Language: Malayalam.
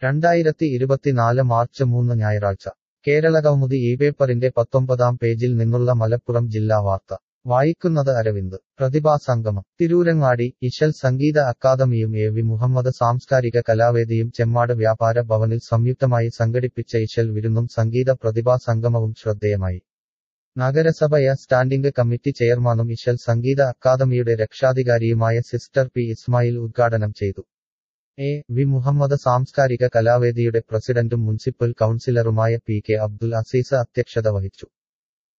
രണ്ടായിരത്തി ഇരുപത്തിനാല് മാർച്ച് മൂന്ന് ഞായറാഴ്ച കേരള കൗമുദി ഈ പേപ്പറിന്റെ പത്തൊമ്പതാം പേജിൽ നിന്നുള്ള മലപ്പുറം ജില്ലാ വാർത്ത വായിക്കുന്നത് അരവിന്ദ് പ്രതിഭാസംഗമം തിരൂരങ്ങാടി ഇശൽ സംഗീത അക്കാദമിയും എ വി മുഹമ്മദ് സാംസ്കാരിക കലാവേദിയും ചെമ്മാട് വ്യാപാര ഭവനിൽ സംയുക്തമായി സംഘടിപ്പിച്ച ഇശൽ വിരുന്നും സംഗീത പ്രതിഭാസംഗമവും ശ്രദ്ധേയമായി നഗരസഭയ സ്റ്റാൻഡിംഗ് കമ്മിറ്റി ചെയർമാനും ഇശൽ സംഗീത അക്കാദമിയുടെ രക്ഷാധികാരിയുമായ സിസ്റ്റർ പി ഇസ്മായിൽ ഉദ്ഘാടനം ചെയ്തു എ വി മുഹമ്മദ് സാംസ്കാരിക കലാവേദിയുടെ പ്രസിഡന്റും മുനിസിപ്പൽ കൗൺസിലറുമായ പി കെ അബ്ദുൽ അസീസ് അധ്യക്ഷത വഹിച്ചു